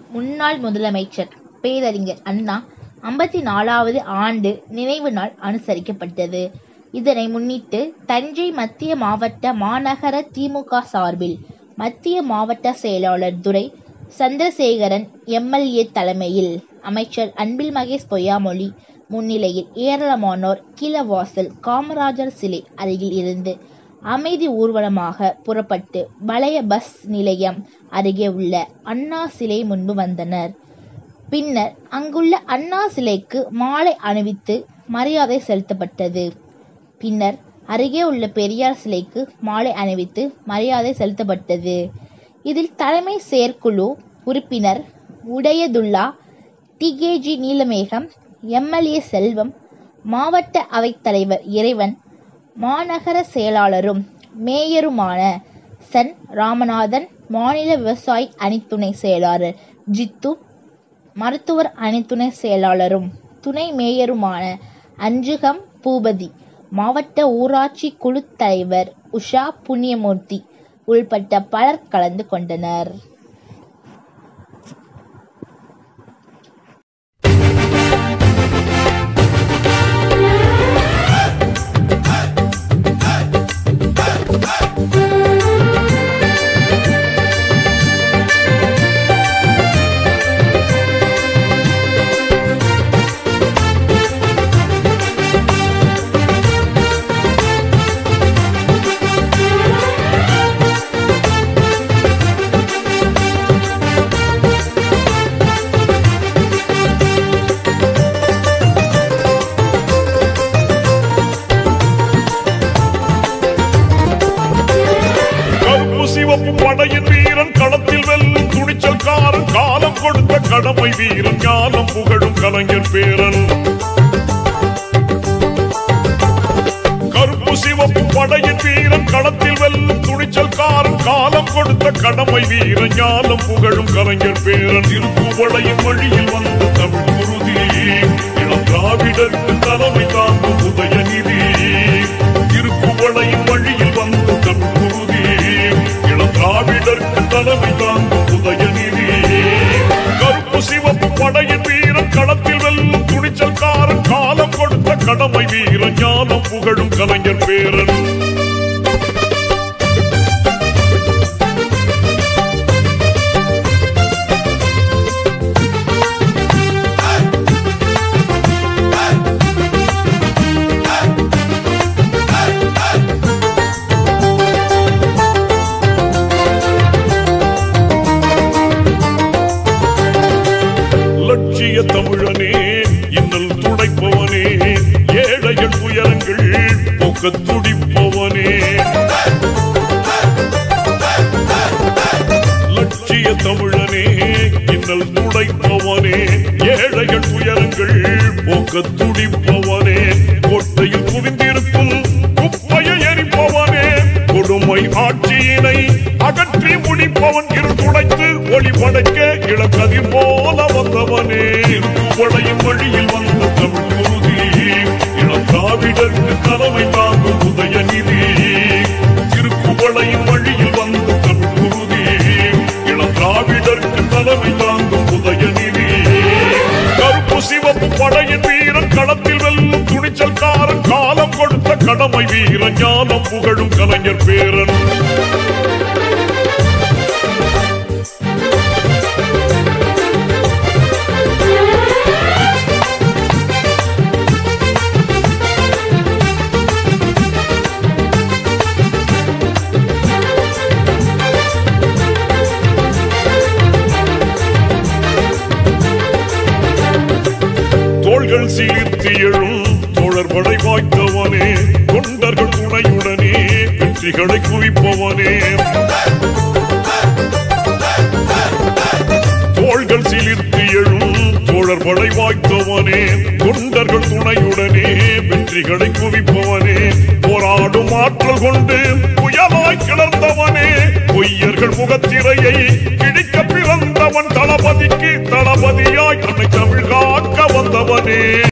முன்னாள் முதலமைச்சர் பேரறிஞர் அண்ணா ஐம்பத்தி நாலாவது ஆண்டு நினைவு நாள் அனுசரிக்கப்பட்டது. இதனை முன்னிட்டு தஞ்சை மத்திய மாவட்ட மாநகர திமுக சார்பில் மத்திய மாவட்ட செயலாளர் Durai Chandrasekaran M. L. A. தலைமையில் அமைச்சர் அன்பில் மகேஷ் பொய்யாமொழி முன்னிலையில் ஏராளமானோர் கீழவாசல் காமராஜர் சிலை அருகில் இருந்து அமைதி ஊர்வலமாக புறப்பட்டு பழைய பஸ் நிலையம் அருகே உள்ள அண்ணா சிலை முன்பு வந்தனர். பின்னர் அங்குள்ள அண்ணா சிலைக்கு மாலை அணிவித்து மரியாதை செலுத்தப்பட்டது. பின்னர் அருகே உள்ள பெரியார் சிலைக்கு மாலை அணிவித்து மரியாதை செலுத்தப்பட்டது. இதில் தலைமை செயற்குழு உறுப்பினர் Udayathulla T. K. G. Neelamegam M. L. A. Selvam மாவட்ட அவைத் தலைவர் இறைவன் மாநகர செயலாளரும் மேயருமான சண் ராமநாதன் மாநில விவசாய அணி துணை செயலாளர் ஜித்து மருத்துவர் அணி துணை செயலாளரும் துணை மேயருமான அஞ்சுகம் பூபதி மாவட்ட ஊராட்சி குழு தலைவர் உஷா புண்ணியமூர்த்தி உள்பட பலர் கலந்து கொண்டனர். கருப்பு சிவப்பு படையின் வீரன் களத்தில் வெல்லும் துணிச்சல்காரன் காலம் கொடுத்த கடமை வீரன் ஞானம் புகழும் கலைஞர் பேரன் கருப்பு சிவப்பு படையின் வீரன் களத்தில் வெல்லும் துணிச்சல்காரன் காலம் கொடுத்த கடமை வீரன் ஞானம் புகழும் கலைஞர் பேரன் திருக்குவளையின் வழியில் வந்த தமிழ் குருதி இளம் திராவிடருக்கு தலைமை தாங்கும் உதயநிதி திருக்குவளையின் வழியில் வந்த தமிழ் குருதி இளம் திராவிடருக்கு தலைமை தாங்கும் உதயநிதி கருப்பு சிவப்பு படையின் வீரன் களத்தில் வெல்லும் துணிச்சல்காரன் காலம் கொடுத்த கடமை வீரன் ஞானம் புகழும் கலைஞர் பேரன் லட்சிய தமிழனே இன்னல் துடைப்பவனே ஏழைகள் துயரங்கள் போக்க துடிப்பவனே லட்சிய தமிழனே இன்னல் துடைப்பவனே ஏழைகள் துயரங்கள் போக்க துடிப்பவனே கோட்டையில் குவிந்திருக்கும் குப்பையை எரிப்பவனே கொடுமை ஆட்சியினை அகற்றி முடிப்பவன் இரு துடைத்து ஒளி படைக்க இளக்கதிர் போல வந்தவனே திருக்குவளையின் வழியில் வந்த தமிழ் குருதி இளம் திராவிடருக்கு தலைமை தாங்கும் உதயநிதி திருக்குவளையின் வழியில் வந்த தமிழ் குருதி இளம் திராவிடருக்கு தலைமை தாங்கும் உதயநிதி கருப்பு சிவப்பு படையின் வீரன் களத்தில் வெல்லும் துணிச்சல்காரன் காலம் கொடுத்த கடமை வீரன் ஞானம் புகழும் கலைஞர் பேரன் தோள்கள் சீர்த்தி எழும் தோழர் படை வாய்த்தவனே தொண்டர்கள் துணையுடனே வெற்றிகளை குவிப்பவனே தோள்கள் சிலிர்த்து எழும் தோழர் படை வாய்த்தவனே தொண்டர்கள் துணையுடனே வெற்றிகளை குவிப்பவனே போராடும் ஆற்றல் கொண்டு புயலாய் கிளர்ந்தவனே பொய்யர்கள் முகத்திரையை கிழிக்க பிறந்தவன் தளபதிக்கு தளபதியாய் அன்னை தமிழ் காக்க வந்தவனே